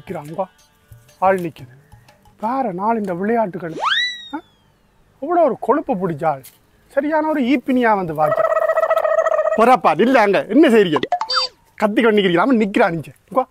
நிற்கிறாங்க ஆள் நிற்குது வேற நாள் இந்த விளையாட்டுகள் ஆ? அவ்வளோ ஒரு கொழுப்பு பிடிச்ச ஆள் சரியான ஒரு ஈப்பினியா வந்து வாங்க பொறப்பா இல்லை அங்க என்ன செய்றீங்க கத்தி கொண்டு நிற்கிறீங்க அவன் நிற்கிறான் நிச்ச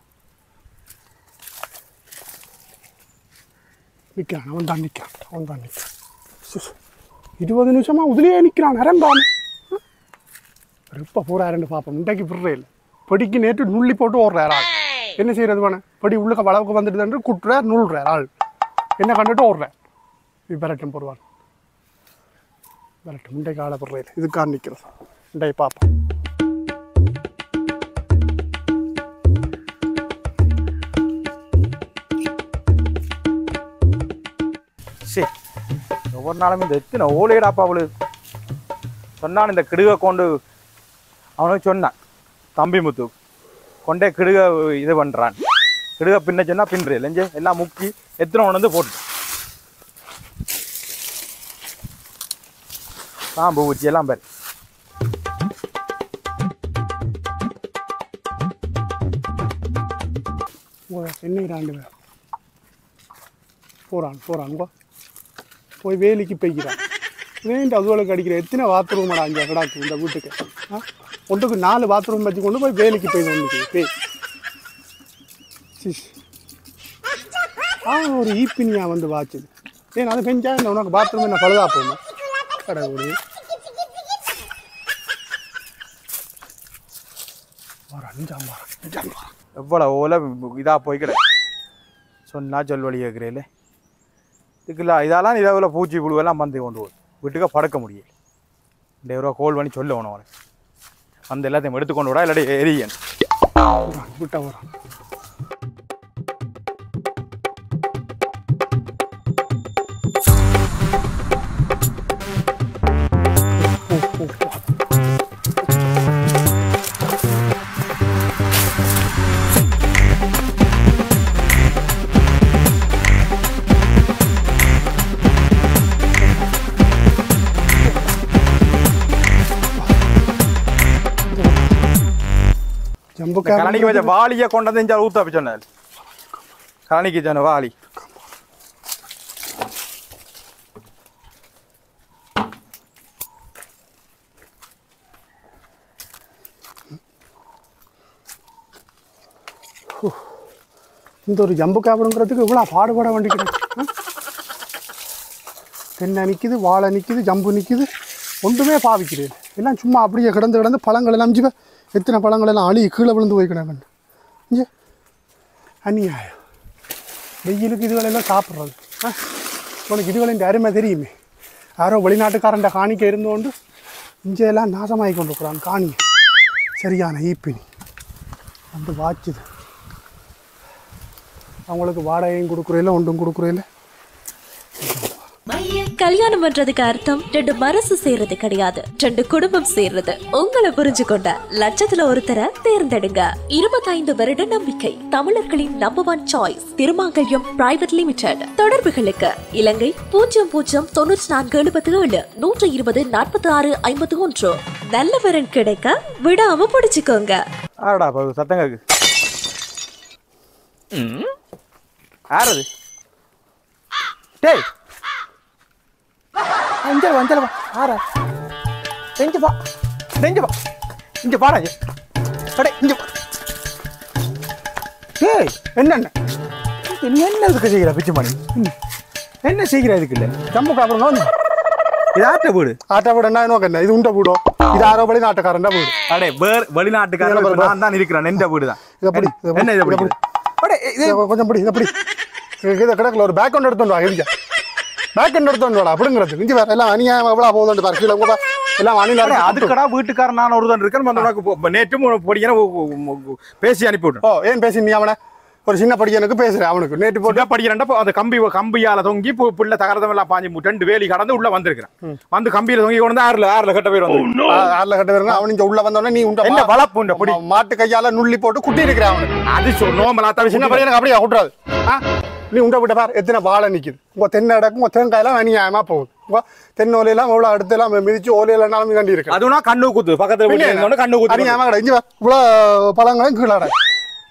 நிற்கிறான் அவன் தான் நிற்கிறான் அவன் தான் நிற்கிறான் சுஸ். இருபது நிமிஷமா உதிலேயே நிற்கிறான் நிரம்பாம இப்போ போறாருன்னு பார்ப்போம் இன்றைக்கு விடுறே இல்லை படிக்கு நேற்று நுள்ளி போட்டு ஓடுறார் ஆள் என்ன செய்யறது வேணே படி உள்ளுக்க வளவுக்கு வந்துட்டு குட்டுறார் நுள்றார் ஆள் என்ன கண்டுட்டு ஓடுறார் இது விரட்டம் போடுவார் விரட்டம் இன்றைக்கு ஆளை விடுறே இல்லை இதுக்காக நிற்கிறது இன்றைக்கு பார்ப்போம் சரி ஒவ்வொரு நாளும் இந்த எத்தனை ஓலையடாப்பா அவளுக்கு சொன்னான் இந்த கிடுகை கொண்டு அவனுக்கு சொன்னான் தம்பி முத்து கொண்டே கிடுக இது பண்ணுறான் கிடுக பின்ன சொன்னா பின்று இல்லைஞ்சு எல்லாம் முக்கி எத்தனை ஒன்று வந்து போட்டு பாம்பு பூச்சி எல்லாம் பேர் ஓ, என்ன ரெண்டு பேர் போறான் போறான் போ போய் வேலிக்கு போய்க்கிறான் வேண்டி அதுகளுக்கு அடிக்கிற எத்தனை பாத்ரூம் அங்கே கிடாக்கு இந்த வீட்டுக்கு ஆ ஒன்றுக்கு நாலு பாத்ரூம் வச்சு கொண்டு போய் வேலிக்கு போய் வந்துக்கு பேய் சிஸ். ஆ ஒரு ஈப்பினியா வந்து வாச்சுது ஏன் அது பெஞ்சா இந்த உனக்கு பாத்ரூம் என்ன பழுதா போகுமா கடவுள் ஒரு அஞ்சாம் வாரம் அஞ்சாம் வாரம் எவ்வளோ ஓலை இதாக போய்க்கிட சொன்னா சொல்வழி கேட்குறேல இதுக்குல இதெல்லாம் இதாவில் பூச்சி புழுவெல்லாம் வந்து கொண்டு போகுது வீட்டுக்கு படக்க முடியல இந்த ரூபா கோல் பண்ணி சொல்ல வேணும் அவனுக்கு அந்த எல்லாத்தையும் எடுத்து கொண்டு விடா இல்லாட்டி எரியன் வரான் விட்டா வரான் ஜம்பு கலனிக்கு வச்ச வாளியை கொண்டு வந்து இங்கே ஊற்ற சொன்னார் கலனிக்கு சொன்ன வாளி இந்த ஒரு ஜம்பு கேபிடுங்கிறதுக்கு இவ்வளோ பாடுபட வேண்டிக்கிறேன் தென்னை நிற்கிது வாழை நிற்கிது ஜம்பு நிற்கிது ஒன்றுமே பாவிக்கிறேன் எல்லாம் சும்மா அப்படியே கிடந்து கிடந்து பழங்கள் எல்லாம் ஜிவ எத்தனை பழங்கள் எல்லாம் அழி கீழே விழுந்து போய் கிடக்கு இங்கே அநியாயம் வெயிலுக்கு இதுகளெல்லாம் சாப்பிட்றது ஆ உனக்கு இதுகளின் அருமை தெரியுமே யாரோ வெளிநாட்டுக்காரண்ட காணிக்க இருந்தோண்டு இங்கே எல்லாம் நாசமாகி கொண்டு இருக்கிறான் காணி சரியான ஈப்பினி வந்து வாச்சுது அவங்களுக்கு வாடகையும் கொடுக்குறதில்ல ஒன்றும் கொடுக்குறதில்ல கல்யாணம் பண்றதுக்கு அர்த்தம் ரெண்டு மனசு சேர்றது கிடையாது ரெண்டு குடும்பம் சேர்றது உங்களை புரிஞ்சு கொண்ட லட்சத்துல ஒருத்தரை தேர்ந்தெடுங்க இருபத்தைந்து வருட நம்பிக்கை தமிழர்களின் number one choice Thirumangalyam private limited தொடர்புகளுக்கு இலங்கை பூஜ்ஜியம் பூஜ்ஜியம் தொண்ணூற்றி நான்கு எழுபத்தி ஏழு நூற்றி இருபது நாற்பத்தி ஆறு ஐம்பத்தி ஒன்று நல்ல வரன் கிடைக்க விடாம பிடிச்சுக்கோங்க ஆடா பா சத்தம் கேக்கு ஆறது டேய் அஞ்சல் வா அஞ்சல் வா ஆறா செஞ்சு வா செஞ்சு வா இங்க பாடா இங்க அடே இங்க வா. டேய் என்னென்ன நீ என்ன இதுக்கு செய்கிற பிச்சு மணி என்ன செய்கிற இதுக்கு இல்லை ஜம்மு காப்புறங்க வந்து இது ஆட்ட வீடு ஆட்டா வீடு என்ன நோக்க என்ன இது உண்ட வீடோ இது ஆரோ வெளி நாட்டுக்காரன் வீடு அடே வேர் வெளிநாட்டுக்காரன் இதெல்லாம் இப்ப நான் தான் இருக்கிறேன் எந்த வீடு தான் இதை பிடி, இதை பிடி, என்ன இதை இதை பிடி பிடி. அடே இது இதை கொஞ்சம் பிடி இதை பிடி இதை கிடக்கல ஒரு பேக் ஒன்று எடுத்து வா எழுதியா பேக் ஒன்று எடுத்து வாடா அப்படிங்கிறது இஞ்சி வேற எல்லாம் அநியாயம் எவ்வளோ போகுது பாரு கீழே உங்க பாரு. எல்லாம் அணில அடே, அதுக்கடா வீட்டுக்காரன் நான் ஒருத்தன் இருக்கேன் வந்து உனக்கு பொ- நேற்றும் பொடியான பேசி அனுப்பி விட்டேன் ஓ ஏன் பேசி நீ அவனை ஒரு சின்ன படிக்கனுக்கு பேசுறேன் அவனுக்கு நேற்று போட்டு போட்டு படிக்கிறேன்டா அந்த கம்பி கம்பியால தொங்கி பு- புள்ள தகரதம் எல்லாம் பாஞ்சு மு- ரெண்டு வேலி கடந்து உள்ள வந்திருக்கிறேன் வந்து கம்பியில தொங்கி கொண்டு வந்து ஆறுல ஆறுல கட்ட பேர் வந்து ஆ- ஆறுல கட்ட பேருங்க அவன் இங்க உள்ள வந்தோடனே நீ உண்ட என்ன வளப்பு உண்ட பொடி மா- மாட்டு கையால நுள்ளி போட்டு குட்டி இருக்கிறான் அவனுக்கு அது நோமலா தவிர சின்ன பையனுக்கு அப்படியே விட்றாது ஆ நீ உண்ட விட்ட பார் எத்தனை வாழை நிக்குது உங்க தென்னை இடக்கும் உங்க தேங்காயெல்லாம் அநியாயமா போகுது உங்க தென்னை ஓலையெல்லாம் எவ்வளோ அடுத்து எல்லாம் மிதிச்சு ஓலையிலனாலும் கண்டி இருக்கு அதுனா கண்ணு குத்து பக்கத்துல வீட்டுல இருந்தவன கண்ணு குத்து அநியாயமா கடை இங்க வா. இவ்வளோ பழங்களும் கீழே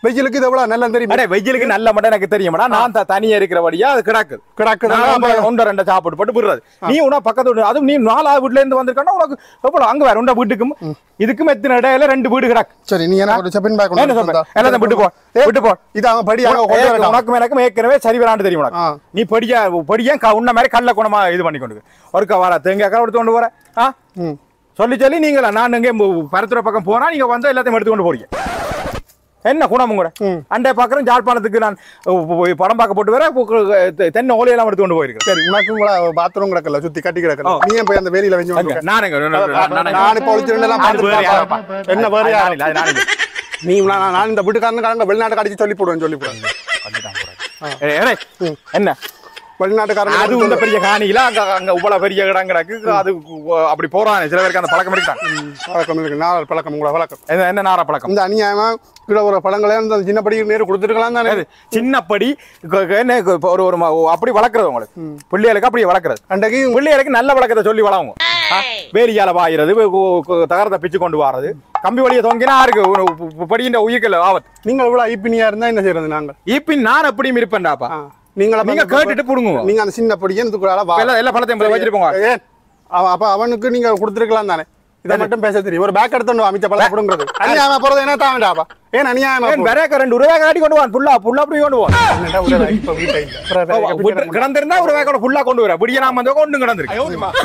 வெயிலுக்கு இது எவ்வளவு நல்லா தெரியும் அடே வெயிலுக்கு நல்ல மட்டும் எனக்கு தெரியுமாடா நான் த- தனியா இருக்கிறபடியா அது கிடக்குது கிடக்குது நான் ஒன்றை- ஒன்றை ரெண்டை சாப்பிட்டு போட்டு விடுறது நீ உன பக்கத்து வீடு அதுவும் நீ நாலாவது வீட்டுல இருந்து வந்திருக்கா உனக்கு எவ்வளவு அங்க வேற உண்ட வீட்டுக்கும் இதுக்கும் எத்தனை இடையில ரெண்டு வீடு கிடக்கு சரி நீ எனக்கு ஒரு செப்பன் பேக் என்ன சொல்ற எல்லாத்தையும் விட்டு போ விட்டு போ இது அவன் படி அங்க கொண்டு ஏ, வரட்டும். உனக்கும் எனக்கும் ஏற்கனவே சரி வராண்டு தெரியும் உனக்கு ஆ. நீ படியா படியா க- உன்ன மாதிரி கல்ல குணமா இது பண்ணி கொண்டு ஒருக்கா வர தேங்காய் கடை எடுத்து கொண்டு வர ஆ ம். சொல்லி சொல்லி நீங்களா நான் இங்கே பரத்துற பக்கம் போனா நீங்க வந்து எல்லாத்தையும் எடுத்து கொண்டு போறீங்க என்ன குணமும் கூட ம். அண்டை பாக்குறேன் ஜாழ்ப்பாணத்துக்கு நான் உ- உ- படம் பார்க்க போட்டு வர உ- தெ- தென்னை ஓலையெல்லாம் எடுத்து கொண்டு போயிருக்கேன் சரி உனக்கும் கூட பாத்ரூம் கிடக்கல சுத்தி கட்டி கிடக்கல நீ ஏன் போய் அந்த வேலியில வெஞ்சு அங்க, நான் எங்க? நான் எங்க? நான் எங்க? நான் இப்ப ஒளிச்சிருந்தெல்லாம் அது வேற பார்த்துட்டு யாரப்பா? பாப்பா. என்ன வேற அது யாரு? நான் இல்ல, அது நான் இல்ல. நீ நான் நான் இந்த வீட்டுக்காரனுக்காரங்க வெளிநாட்டுக்கு அடிச்சு சொல்லி போடுவேன் சொல்லி போடுவேன் வந்துட்டான் போறாரு. ஏய், ஏய், என்ன வெளிநாட்டுக்காரங்க அது உள்ள பெரிய காணியில அங்க அங்க இவ்வளவு பெரிய இடம் கிடக்கு அது கு- அப்படி போறானே சில பேருக்கு அந்த பழக்கம் இருக்கான் பழக்கம் இருக்கு நான் பழக்கம் உங்களை பழக்கம் என்ன- என்ன நார பழக்கம் இந்த அநியாயமா கீழே ஒரு பழங்களே அந்த சின்ன படி நேரு கொடுத்துருக்கலாம் தானே அது சின்னப்படி க- க- என்ன கு- இப்ப ஒரு ஒரு ம- அப்படி வளர்க்கறது உங்களுக்கு பிள்ளைகளுக்கு அப்படி வளர்க்கறது அன்றைக்கு பிள்ளைகளுக்கு நல்ல வழக்கத்தை சொல்லி வளங்க வேலியால பாயிறது கு- கு- கு- தகரத்தை பிச்சு கொண்டு வாரது கம்பி வழியை தொங்கினா இருக்கு படியின் உயிர்கள் ஆபத்து நீங்கள் இவ்வளவு ஐப்பினியா இருந்தா என்ன செய்யறது நாங்கள் இப்ப நான் எப்படியும் இருப்பேன்டாப்பா ஆ. நீங்கள் அப்ப நீங்க அந்த- கேட்டுட்டு புடுங்குங்க நீங்க அந்த சின்ன படியை இதுக்குள்ளால வா எல்லா எல்லா பழத்தையும் வச்சுட்டு போங்க ஏன் அவன் அப்ப அவனுக்கு நீங்க கொடுத்துருக்கலாம் தானே இதை மட்டும் பேச தெரியும் ஒரு பேக் எடுத்து அமைச்ச பழம் கொடுங்கிறது அநியாயமா போறது என்ன தாண்டாப்பா ஏன் அநியாயமா ஏன் விரைக்க ரெண்டு ரூபாய் காட்டி கொண்டு வான் புல்லா புல்லா அப்படி கொண்டு வான் போறேன்டா, உடனே இப்ப வீட்டை இல்ல. அப்புறம் வேற எங்க விட்டு- பின்னாடி கிடந்திருந்தா ஒரு வேகோட ஃபுல்லா கொண்டு வர விடிய நாம வந்து கொண்டு கிடந்திருக்கு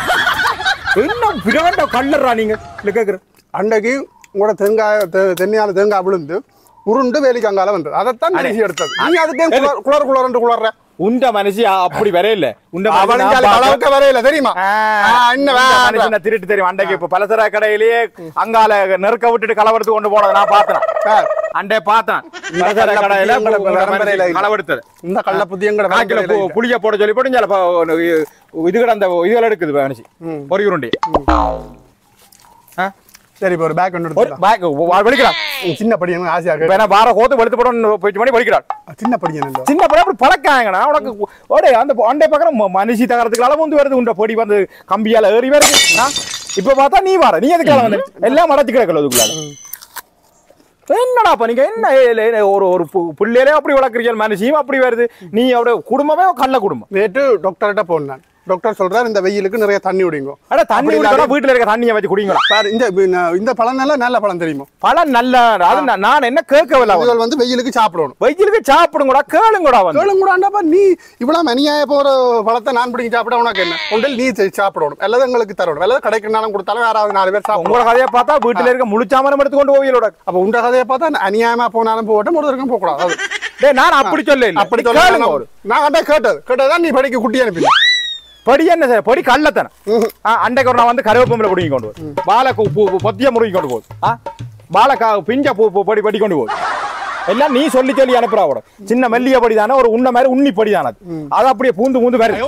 என்ன பிராண்ட கல்லறா நீங்க இல்ல கேக்குறேன் அன்றைக்கு உங்களோட தேங்காய் தெ- தென்னையால தேங்காய் விழுந்து உருண்டு வேலிக்கு வந்தது அதைத்தான் பேசி எடுத்தது நீ அதுக்கே குளர் குளர் குளர்ன்னு குளர்ற உண்ட மனுஷி அப்படி வரே இல்ல உண்ட அவன் மனுஷி நான் அளவுக்கு பார்க்க- வரையில தெரியுமா ஆ, ஆ, இன்னும் உண்ட வேற மனுஷனை திருட்டு தெரியும் அண்டைக்கு இப்ப பலசர கடையிலேயே அங்கால நெருக்க விட்டுட்டு களவெடுத்து கொண்டு போனதை நான் பார்த்தேன் சார், அண்டே பார்த்தேன் இந்த பலசர கள்ள கடையில புத்தி எங்கட உண்ட பரம்பரையில மனுஷி இல்ல. களவெடுத்தது இந்த கள்ள புத்தி எங்கட காக்கில பரம்பரையில இல்ல. புளிய போட சொல்லி போட்டு இஞ்சால ப- ஒன்னு இது கிடந்த இதுகள் எடுக்குது மனுஷி ம். ஒரு உருண்டி ஆ? சரி இப்ப ஒரு பேக் ஒன்று ஒரு எடுத்துக்கலாம் பேக் வெடிக்கிறான் சின்ன படி எனக்கு ஆசையா இப்ப இருக்கு என்ன வார கோத்து வெளுத்து போட போயிட்டு பண்ணி வெடிக்கிறான் சின்ன படி என்ன சின்ன படம் அப்படி பழக்காங்கண்ணா உனக்கு ஓடே அந்த அண்டை பக்கம் ம- மனுஷி தகரத்துக்கு அளவு வந்து வருது உண்ட பொடி வந்து கம்பியால ஏறி வருது ஆ? இப்ப பார்த்தா நீ வர நீ எதுக்கால வந்து எல்லாம் மடச்சு கிடக்கல அதுக்குள்ளால என்னடாப்பா நீங்க என்ன ஏ- ஏ- ஒரு ஒரு பு- பிள்ளையிலே அப்படி வளர்க்குறீங்க மனுஷியும் அப்படி வருது நீ அவட குடும்பமே கள்ள குடும்பம் நேற்று டாக்டர்கிட்ட போனேன் டாக்டர் சொல்றாரு இந்த வெயிலுக்கு நிறைய தண்ணி விடுங்க அட தண்ணி அப்படி குடிச்சா வீட்டுல இருக்க தண்ணியை வச்சு குடிங்களா பாரு இந்த இந்த பழம் நல்ல நல்ல பழம் தெரியுமா பழம் நல்ல அது நான் நான் என்ன கேட்கவில்லை அவன். இதுகள் வந்து வெயிலுக்கு சாப்பிடணும் வெயிலுக்கு சாப்பிடுங்கடா கேளுங்கடா வந்து கேளுங்க கூட ஆண்டாப்பா நீ இவ்வளவு அநியாய போற பழத்தை நான் பிடிக்க சாப்பிட உனக்கு என்ன ஒன்றில் நீ செய் சாப்பிடணும் அல்லது எங்களுக்கு தரணும் அல்லது கடைக்குனாலும் கொடுத்தாலும் யாராவது நாலு பேர் சாப்பிடும் உங்களோட கதையை பார்த்தா வீட்டுல இருக்க முழுச்சாமரம் எடுத்துக்கொண்டு போவியலோட அப்ப உண்ட கதையை பார்த்தா அநியாயமா போனாலும் போகட்டும் ஒரு இருக்கும் போகக்கூடாது அது. டேய் நான் அப்படி சொல்ல இல்ல அப்படி கேளுங்க சொல்ல ஒரு நான் அதான் கேட்டது கேட்டதான் நீ படிக்க குட்டி அனுப்பி பொடி என்ன சார் பொடி கள்ளத்தனம் ஆ, அண்டைக்கு ஒரு நான் வந்து கருவேப்பம்பளை பிடிங்கி கொண்டு வரும் பாலை கு- பூ- பூ- பொத்திய முறுங்கி கொண்டு போகுது ஆ பாலை கா பிஞ்ச பூ பூ பொடி படி கொண்டு போகுது எல்லாம் நீ சொல்லி சொல்லி அனுப்புறா கூட சின்ன மெல்லிய படி தானே ஒரு உன்ன மாதிரி உண்ணி படி தானே அது அது அப்படியே பூந்து பூந்து வருது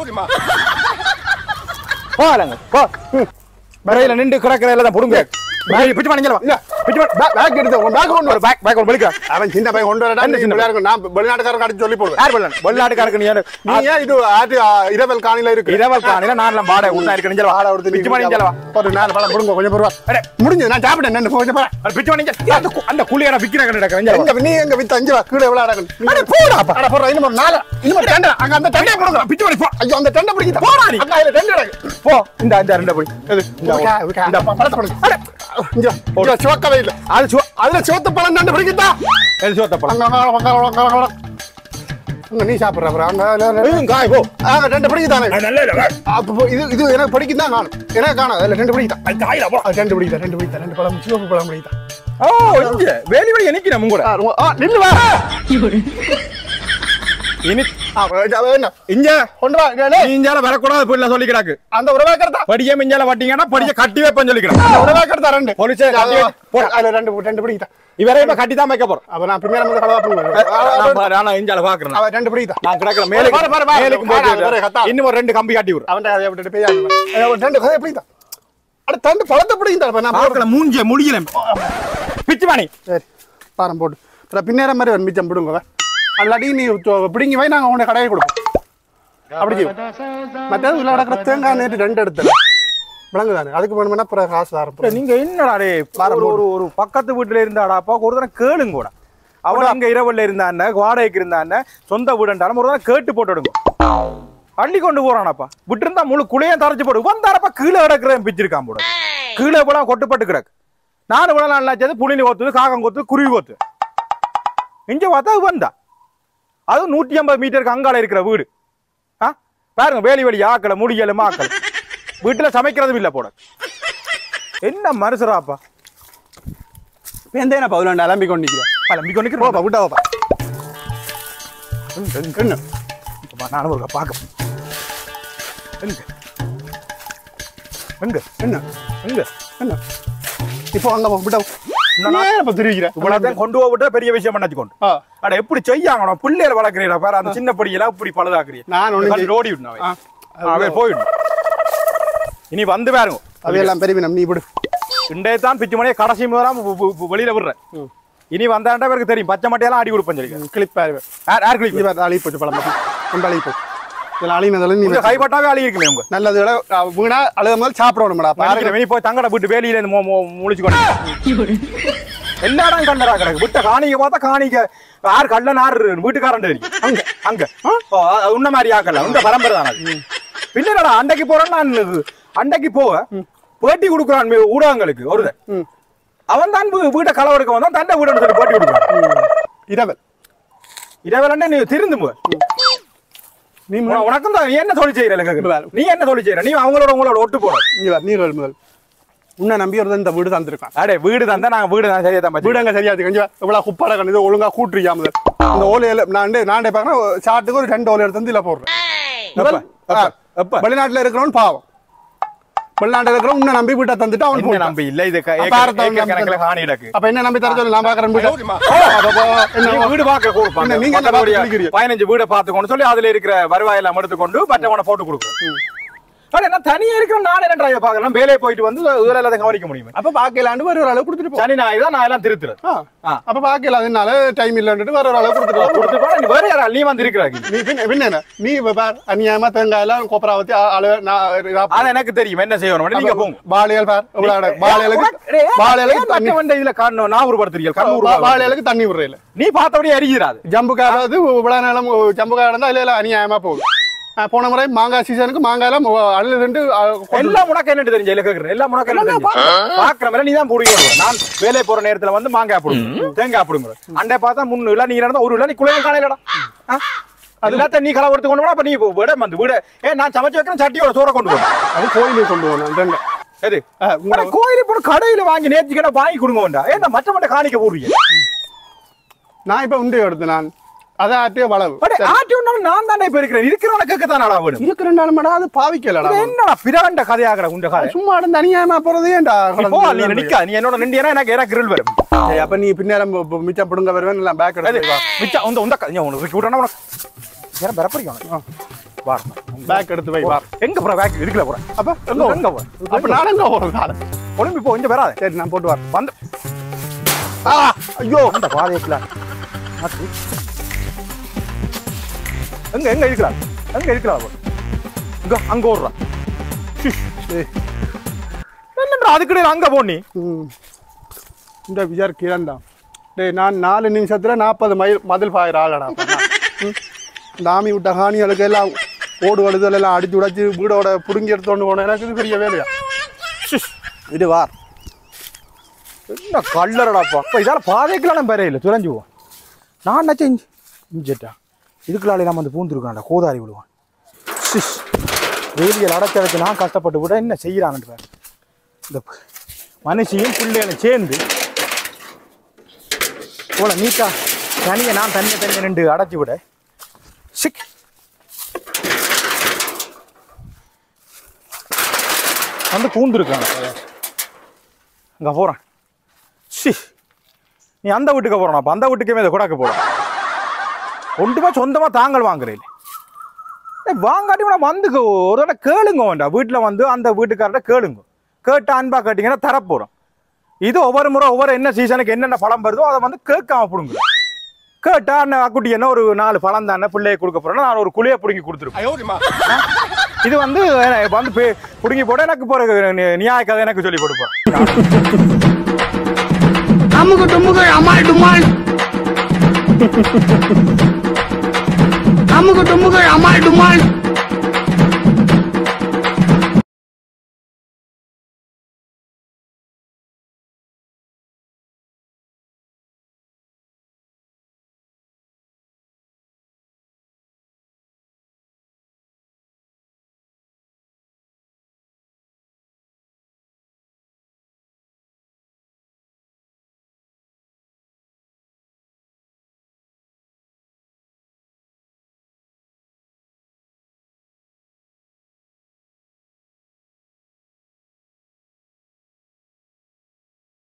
போலங்க போ வரையில நின்று கிடக்கிற எல்லாம் புடுங்க பிச்சு பண்ணிக்கலாம் இல்ல பிச்சு பண்ணி பேக் எடுத்து உன் பேக் கொண்டு வர ஒரு பேக் பேக் ஒன்று வெளிக்கிற அவன் சின்ன பையன் கொண்டு வரடா என்ன நீ சின்ன இப்படியா இருக்கும். நான் வெளிநாட்டுக்காரன் அடிச்சு சொல்லி போடுவேன் யார் வெள்ளன் வெளிநாட்டுக்காரருக்கு நீ யாரு? நீ ஏன் இது ஆட்டு ஆ, இரவல் காணில இருக்கு இரவல் காணில நான் பாட உண்ணா இருக்கு நெஞ்சலவா ஆட ஒருத்தர் பிச்சு பண்ணி நெஞ்சலவா ஒரு நாலு பழம் கொடுங்க கொஞ்சம் பொறுவா அடே. முடிஞ்சது நான் சாப்பிட்டேன் என்ன கொஞ்சம் போறேன் அது பிச்சு பண்ணி நெஞ்ச- அந்த கு- அந்த குழியான விக்கிற கண்டு நெஞ்சலவா எங்க நீ எங்க வித்து அஞ்சு ரூபா கீழே எவ்வளவு அடக்கணும் அட போடாப்பா. அட போடுறா இன்னும் ஒரு நாலு இன்னும் ஒரு டெண்டை அங்க அந்த டெண்டை கொடுங்க பிச்சு பண்ணி போ ஐயோ அந்த டெண்டை பிடிக்கிட்ட போடா நீ. அங்க அதுல டெண்டை அடக்கு போ இந்த இந்த ரெண்டு போய் எது? இந்த இந்த இந்த இந்த பழத்தை பிடிங்க. அட, இங்க, இங்க சிவக்கவே இல்லை. அது சோ அதுல சிவத்த பழம் டெண்டை பிடிக்கிட்டா எது சோத்த பழம் அங்க, அங்க, அங்க, அங்க, அங்க, அங்க. அங்க நீ சாப்பிடுற அப்புறம் அங்க, அதுல, அதுல. இதுவும் காய் போ அங்க டெண்டை பிடிக்குதானே அது நல்ல இல்ல அப்ப போ- இது இது எனக்கு படிக்கும் தான் காணும் எனக்கு காணும் அதுல ரெண்டு பிடிக்கிட்டா அது காயில போ அது ரெண்டு பிடிக்கிட்டா ரெண்டு பிடிக்கிட்டா ரெண்டு பழம் சிவப்பு பழம் பிடிக்கிட்டா ஓ இங்க வேலி வழி எனக்கு நம்ம கூட ஆ, ரொம்ப- ஆ, நில்லு வா இனி ஆ, அது என்ன இங்க கொண்டு வா இங்க, டேய். நீ இஞ்சால வரக்கூடாது பிள்ளை சொல்லி கிடக்கு அந்த உறவாக்கிறதா படிய மிஞ்சால வட்டிங்கன்னா படிய கட்டி வைப்பேன் சொல்லி கிடக்கு அந்த உறவாக்கிறதா ரெண்டு போலீஸே கட்டி வை. போடா. அதுல ரெண்டு ரெண்டு பிடிக்கிட்டா இவரையும் கட்டி தான் வைக்க போறோம் அப்ப நான் பின்னாடி வந்து கலவா நான் பண்ணுவேன் பாரு, நான் இஞ்சால பாக்குறேன் அவன் ரெண்டு பிடிக்கிட்டா நான் கிடக்குற மேலே பாரு, பாரு, பாரு. மேலுக்கு பாரு, பாரு, போட்டு கத்தா. இன்னும் ஒரு ரெண்டு கம்பி காட்டி விடுறேன் அவன் கதையை விட்டுட்டு போய் ஆகணும். அவன் ரெண்டு கதையை பிடிக்கிட்டா அட தண்டு பழத்தை பிடிக்கிட்டா இப்ப நான் போடுறேன். பார்க்கல மூஞ்சிய முடியல பிச்சு பாணி சரி பாரம் போட்டு அப்புறம் பின்னேற மாதிரி ஒரு மிச்சம் பிடுங்க அல்லாட்டி நீ தொ- பிடுங்கி வை நாங்க உன்னை கடையை கொடுப்போம் அப்படி செய்வோம் மற்றது உள்ள கிடக்கிற தேங்காய் நேற்று ரெண்டு எடுத்துல விளங்குதானே அதுக்கு வேணும்னா அப்புறம் காசு தரப்போம் நீங்க என்னடா டே ஒரு ஒரு ஒரு பக்கத்து வீட்டுல இருந்தாடாப்பா ஒரு தடவை கேளுங்க கூட அவன் அங்க இரவுல இருந்தான வாடகைக்கு இருந்தான சொந்த வீடுன்றாலும் ஒரு தடவை கேட்டு போட்டு விடுங்க அள்ளி கொண்டு போறானப்பா விட்டுருந்தா முழு குளையும் தரைச்சு போடு வந்தாரப்பா கீழே கிடக்குறேன் பிச்சிருக்கான் போட கீழே போல கொட்டுப்பட்டு கிடக்கு நாலு போல நல்லா சேர்ந்து புளினி கொத்துது காகம் கொத்து குருவி கொத்து இங்க பார்த்தா வந்தா அது நூத்தி ஐம்பது மீட்டருக்கு அங்கால இருக்கிற வீடு ஆ பாருங்க வேலி வேலி ஆக்கல முடியல மாக்கல வீட்டுல சமைக்கிறதும் இல்ல போட என்ன மனுஷராப்பா எந்த பதினொன்று அலம்பி கொண்டு நிற்கிறேன் கிளம்பி கொண்டு போப்பா விட்டா போப்பா என்ன நானும் ஒரு பார்க்க எங்க எங்க என்ன எங்க என்ன இப்போ அங்க போ, விட்டா ஏன் இப்ப திருவிக்கிறேன் இவ்வளவுதான் கொண்டு போவிட்டு பெரிய விஷயம் பண்ணாச்சு கொண்டு ஆ அட எப்படி செய்யாங்கணும் பிள்ளைகளை வளர்க்குறீடா பாரு அந்த சின்ன படியெல்லாம் இப்படி பழுதாக்குறீங்க நான் ஒண்ணும் செய்- ஓடி விடணும் ஆ, அவன் போயிடும் இனி வந்து பாருங்க அவையெல்லாம் பெருவினம் நீ விடு இன்றைய தான் பிச்சு மணியை கடைசி முதலாம் வெளியில விடுறேன் ம். இனி வந்தாண்டா பேருக்கு தெரியும் பச்சை மட்டையெல்லாம் அடி கொடுப்பேன் சொல்லி கிளிப்பா யார் யார் கிளிக்கு இது வேறு அழகி போச்சு பழம் கொண்டு அழகி போச்சு இதில் அழினதில் நீ உங்க கைப்பட்டாவே அழி இருக்குமே உங்க நல்லது வீணா அழுத முதல் சாப்பிடணும்டா பாருங்க பாருங்க வெளியே போய் தங்கட விட்டு வேலியில இருந்து மோ- மோ- முழிச்சு கொண்டு எல்லா இடம் கண்டரா கிடக்கு விட்ட காணிக்க பார்த்தா காணிக்க யார் கள்ளன் யார் வீட்டுக்காரன் தெரியும் அங்க அங்க ஓ, அது உன்ன மாதிரி ஆக்கல உங்க பரம்பரை தான் அது பின்னடா அண்டைக்கு போறேன் நான் அண்டைக்கு போக பேட்டி கொடுக்குறான் மே- ஊடகங்களுக்கு ஒருத்தன் ம் அவன் தான் வீ- வீட்டை களவெடுக்க வந்தான் தண்டை வீடு சொல்லி பேட்டி கொடுக்குறான் இரவல் இரவலண்டே நீ திருந்து போ. நீ உன- உனக்கும் தான் நீ என்ன சொல்லி செய்யற நீ என்ன சொல்லி செய்யற நீ அவங்களோட உங்களோட ஒட்டு போற இங்க வர நீர்வல் முதல் உன்னை நம்பி ஒரு இந்த வீடு தந்திருக்கான் அடே வீடு தந்தா நாங்க வீடு தான் சரியா தான் வீடு அங்க சரியா இருக்கு கொஞ்சம் இவ்வளவு குப்பாட கண்டு இதை ஒழுங்கா கூட்டுறியா முதல் இந்த ஓலையில நான் நான் பார்க்கறேன் சாட்டுக்கு ஒரு ரெண்டு ஓலை எடுத்து இதுல போடுறேன் முதல், எப்ப? ஆ, எப்ப? வெளிநாட்டுல இருக்கிறவன் பாவம் வெளிநாட்டுல இருக்கிறவன் உன்னை நம்பி வீட்டை தந்துட்டு அவன் என்ன போயிட்டான். நம்பி இல்ல இது க- அப்ப ஏக்கர் யாரை தம்பி ஏக்கர் கணக்குல நம்பி காணி கிடக்கு அப்ப என்ன நம்பி தர சொல்லு நான் பாக்குறேன் வீட்டை ஓ, அப்ப போ, நீ என்ன வீடு பார்க்க கொடுப்பாங்க என்ன, நீங்க என்ன பக்கத்துடைய பார்த்து குளிக்கிறீங்க? பதினஞ்சு வீடை பார்த்துக்கோன்னு சொல்லி அதுல இருக்கிற வருவாய் எல்லாம் எடுத்துக்கொண்டு மற்றவனை போட்டு கொடுக்கும் ஆனா என்ன தனியா இருக்கிற நான் என்ன டிரைவர் பாக்கலாம் வேலையை போயிட்டு வந்து இதுல எல்லாம் கவனிக்க முடியுமே அப்ப பாக்கலாண்டு வேற ஒரு அளவு கொடுத்துட்டு போ சனி ஞாயிறு தான் நான் எல்லாம் திருத்துறேன் ஆ. ஆ. அப்ப பாக்கல அதனால டைம் இல்லன்னுட்டு வேற ஒரு அளவு கொடுத்துட்டு போ. கொடுத்து போனா நீ வேற யாரா நீ வந்து இருக்கிறாங்க நீ பின்ன பின்ன என்ன? நீ இப்ப பார் அநியாயமா தேங்காய் எல்லாம் கொப்பராவத்தி அளவு நான் அது எனக்கு தெரியும் என்ன செய்யணும் நீங்க போங்க வாழையல் பார் இவ்வளவு அட- வாழையலுக்கு வாழையலுக்கு தண்ணி மற்றவன் இதுல காரணம் ஞாபகப்படுத்துறீங்க வா- கண்ணூர் வாழையலுக்கு தண்ணி விடுறேன் நீ பார்த்தபடியே அறிகிறாது ஜம்புக்காராவது இவ்வளவு நேரம் ஜம்புக்கார இருந்தா இல்ல இல்ல அநியாயமா போகுது ஆ, போன முறை மாங்காய் சீசனுக்கு மாங்காய் எல்லாம் அழுது ரெண்டு எல்லாம் உனக்கு என்ன தெரிஞ்சு இல்ல கேக்குறேன் எல்லாம் உனக்கு என்ன தெரிஞ்சு பாக்குற மாதிரி நீ தான் புடிங்க நான் வேலையை போற நேரத்துல வந்து மாங்காய் போடுங்க தேங்காய் போடுங்க அண்டை பார்த்தா முன்னு இல்ல நீங்க நடந்தா ஒரு இல்ல நீ குழையும் காணையிலடா அது எல்லாத்தையும் நீ களவு எடுத்து கொண்டு போனா அப்ப நீ விட வந்து விட ஏ நான் சமைச்சு வைக்கிறேன் சட்டியோட சோற கொண்டு போறேன் அது கோயிலுக்கு கொண்டு போகணும் ரெண்டு எது ஆ, உங்க- உங்களோட கோயிலுக்கு போன கடையில வாங்கி நேர்த்திக்கடை வாங்கி கொடுங்க வேண்டாம் ஏன் மற்ற மட்டும் காணிக்க போடுறீங்க நான் இப்ப உண்டு எடுத்து நான் அதான் ஆட்டிய வளவு பட் ஆட்டி ஒன்றாலும் நான் தானே இப்ப இருக்கிறேன் இருக்கிறவன கேட்கத்தான் நாடா வேணும் இருக்கு ரெண்டு நாள் மேடம் அது பாவிக்கலடா இது என்னடா பிறவண்ட கதையாகிற உண்ட கதை சும்மா இருந்து அநியாயமா போறது ஏன்டா நீ போ நீ நிக்கா நீ என்னோட நின்றியனா எனக்கு எனக்கு grill வரும் சரி, அப்ப நீ பின்னேரம் பு- பு- மிச்சம் பிடுங்க வருவேன் இல்லை பேக் அது எடுத்து வா மிச்சம் உந்த உந்த நீ உனக்கு விட்டனா உனக்கு ஏன் பரப்பறியும் வா பேக் எடுத்து வை வா எங்க போற வேக் இருக்குல போற அப்ப எங்க எங்க போற? போற அப்ப நான் எங்க போறது நாளை? ஒளிம்பி போ இங்க வராத சரி நான் போட்டு வரேன் வந்து ஆ ஐயோ அந்த பாதையத்துல மாத்து. எங்க எங்க இருக்கிறா எங்க இருக்கிறா அவ? இங்க அங்க ஓடுறா சரி. என்னடா அதுக்கு அங்க போ நீ ம். இந்த விஜார் கிழந்தான் டேய் நான் நாலு நிமிஷத்துல நாற்பது மைல் மதில் பாயிர ஆளடா அப்ப நான். ம். இந்த ஆமி விட்ட ஹானிகளுக்கு எல்லாம் ஓடு வழுதல் எல்லாம் அடிச்சு உடைச்சு வீடோட புடுங்கி எடுத்துட்டு போனேன் எனக்கு இது பெரிய வேலையா இது வார் என்ன கல்லறடாப்பா இப்போ இதால பாதைக்கெல்லாம் நம்ம பெறையில துறைஞ்சுவோம் நான் நச்ச இஞ்சி இஞ்சிட்டா இதுக்குள்ளாலே நம்ம வந்து பூந்துருக்கான்டா கோதாரி விடுவான் சிஸ் வேலியல் அடைச்சதுக்கு நான் கஷ்டப்பட்டு விட என்ன செய்யறான்னு பாரு இந்த ப- மனுஷியும் பிள்ளைகளும் சேர்ந்து போல நீட்டா தனியை நான் தனியை தனியை நின்று அடைச்சி விட சிக் வந்து பூந்துருக்கான் அங்க போறான் சி நீ அந்த வீட்டுக்கு போறோம் அப்ப அந்த வீட்டுக்கே இதை கொடாக்க போறோம் ஒன்றுமே சொந்தமா தாங்கள் வாங்குறீங்க வாங்காட்டி நான் வந்து ஒரு தடவை கேளுங்க வேண்டாம் வீட்டில் வந்து அந்த வீட்டுக்காரர்கிட்ட கேளுங்க கேட்டு அன்பா கேட்டீங்கன்னா தரப்போறோம் இது ஒவ்வொரு முறை ஒவ்வொரு என்ன சீசனுக்கு என்னென்ன பழம் வருதோ அதை வந்து கேட்காம பிடுங்க கேட்டா அண்ணன் அக்குட்டி என்ன ஒரு நாலு பழம் தானே பிள்ளைய கொடுக்க போறேன்னா நான் ஒரு குழியை பிடுங்கி கொடுத்துருப்பேன் இது வந்து அஹ், இப்ப வந்து பே- பிடுங்கி போட எனக்கு போற நி- நியாய கதை எனக்கு சொல்லி கொடுப்பேன் அமுக்கு டுமுக்கு அம்மாள் டுமாள் அமுக டுமுக அமால் டுமால்